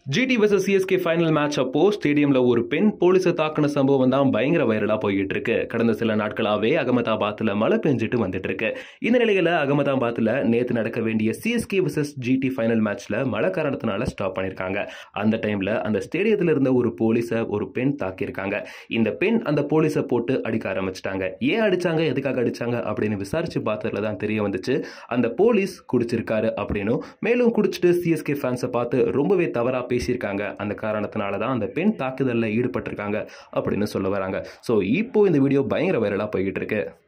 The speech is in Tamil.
GT vs CSK final match அப்போ ஸ்டேடியம்ல ஒரு பெண் போலீஸை தாக்குன சம்பவம் தான் பயங்கர வைரலா போயிட்டு இருக்கு கடந்த சில நாட்களாவே அகமதாபாத்ல மழை பெஞ்சிட்டு வந்துட்டு இருக்கு இந்த நிலையில அகமதாபாத்ல நேத்து நடக்க வேண்டிய சிஎஸ்கே vs ஜிடி ஃபைனல் மேட்ச்ல மழை காரணத்தினால ஸ்டாப் பண்ணிருக்காங்க அந்த டைம்ல அந்த ஸ்டேடியத்துல இருந்த ஒரு போலீஸை ஒரு பெண் தாக்கியிருக்காங்க இந்த பெண் அந்த போலீஸை போட்டு அடிக்க ஆரம்பிச்சிட்டாங்க ஏன் அடிச்சாங்க எதுக்காக அடிச்சாங்க அப்படின்னு விசாரிச்சு பார்த்ததுல தான் தெரிய வந்துச்சு அந்த போலீஸ் குடிச்சிருக்காரு அப்படின்னும் மேலும் குடிச்சிட்டு சிஎஸ்கே ஃபேன்ஸை பார்த்து ரொம்பவே தவறா பேசியிருக்காங்க அந்த காரணத்தினால தான் அந்த பெண் தாக்குதலில் ஈடுபட்டிருக்காங்க அப்படின்னு சொல்ல வராங்க ஸோ இப்போ இந்த வீடியோ பயங்கர வைரலாக போய்கிட்டு இருக்கு